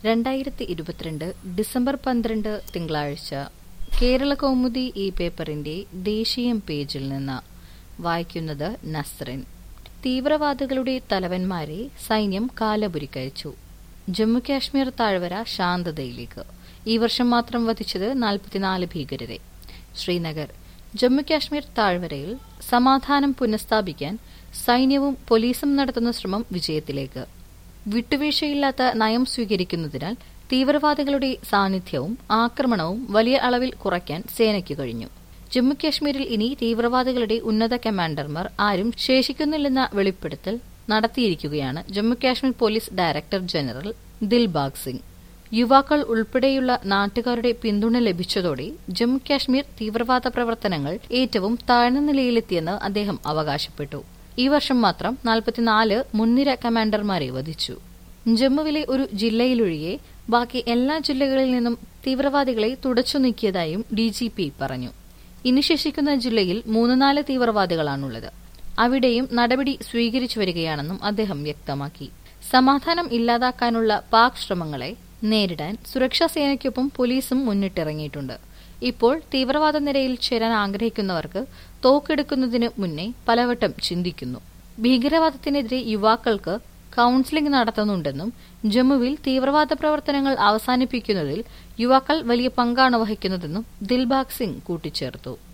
രണ്ടായിരത്തി ഇരുപത്തിരണ്ട് ഡിസംബർ പന്ത്രണ്ട് തിങ്കളാഴ്ച കേരള കൗമുദി ഈ പേപ്പറിന്റെ ദേശീയം പേജിൽ നിന്ന് വായിക്കുന്നത് നസ്റിൻ തീവ്രവാദികളുടെ തലവന്മാരെ സൈന്യം കാലപുരിക്കയച്ചു ജമ്മുകാശ്മീർ താഴ്വര ശാന്തതയിലേക്ക് ഈ വർഷം മാത്രം വധിച്ചത് നാൽപ്പത്തിനാല് ഭീകരരെ ശ്രീനഗർ ജമ്മുകാശ്മീർ താഴ്വരയിൽ സമാധാനം പുനഃസ്ഥാപിക്കാൻ സൈന്യവും പോലീസും നടത്തുന്ന ശ്രമം വിജയത്തിലേക്ക് വിട്ടുവീഴ്ചയില്ലാത്ത നയം സ്വീകരിക്കുന്നതിനാൽ തീവ്രവാദികളുടെ സാന്നിധ്യവും ആക്രമണവും വലിയ അളവിൽ കുറയ്ക്കാൻ സേനയ്ക്ക് കഴിഞ്ഞു ജമ്മുകാശ്മീരിൽ ഇനി തീവ്രവാദികളുടെ ഉന്നത കമാൻഡർമാർ ആരും ശേഷിക്കുന്നില്ലെന്ന വെളിപ്പെടുത്തൽ നടത്തിയിരിക്കുകയാണ് Jammu Kashmir police director general Dilbag Singh യുവാക്കൾ ഉൾപ്പെടെയുള്ള നാട്ടുകാരുടെ പിന്തുണ ലഭിച്ചതോടെ ജമ്മുകാശ്മീർ തീവ്രവാദ പ്രവർത്തനങ്ങൾ ഏറ്റവും താഴ്ന്ന നിലയിലെത്തിയെന്ന് അദ്ദേഹം അവകാശപ്പെട്ടു ഈ വർഷം മാത്രം നാൽപ്പത്തിനാല് മുൻനിര കമാൻഡർമാരെ വധിച്ചു ജമ്മുവിലെ ഒരു ജില്ലയിലൊഴികെ ബാക്കി എല്ലാ ജില്ലകളിൽ നിന്നും തീവ്രവാദികളെ തുടച്ചു നീക്കിയതായും ഡിജിപി പറഞ്ഞു ഇനി ശേഷിക്കുന്ന ജില്ലയിൽ മൂന്ന് നാല് തീവ്രവാദികളാണുള്ളത് അവിടെയും നടപടി സ്വീകരിച്ചു വരികയാണെന്നും അദ്ദേഹം വ്യക്തമാക്കി സമാധാനം ഇല്ലാതാക്കാനുള്ള പാക് ശ്രമങ്ങളെ നേരിടാൻ സുരക്ഷാ സേനയ്ക്കൊപ്പം പോലീസും മുന്നിട്ടിറങ്ങിയിട്ടുണ്ട് ഇപ്പോൾ തീവ്രവാദ നിരയിൽ ചേരാൻ ആഗ്രഹിക്കുന്നവർക്ക് തോക്കെടുക്കുന്നതിന് മുന്നേ പലവട്ടം ചിന്തിക്കുന്നു ഭീകരവാദത്തിനെതിരെ യുവാക്കൾക്ക് കൌൺസിലിംഗ് നടത്തുന്നുണ്ടെന്നും ജമ്മുവിൽ തീവ്രവാദ പ്രവർത്തനങ്ങൾ അവസാനിപ്പിക്കുന്നതിൽ യുവാക്കൾ വലിയ പങ്കാണ് വഹിക്കുന്നതെന്നും ദിൽബാഗ് സിംഗ് കൂട്ടിച്ചേർത്തു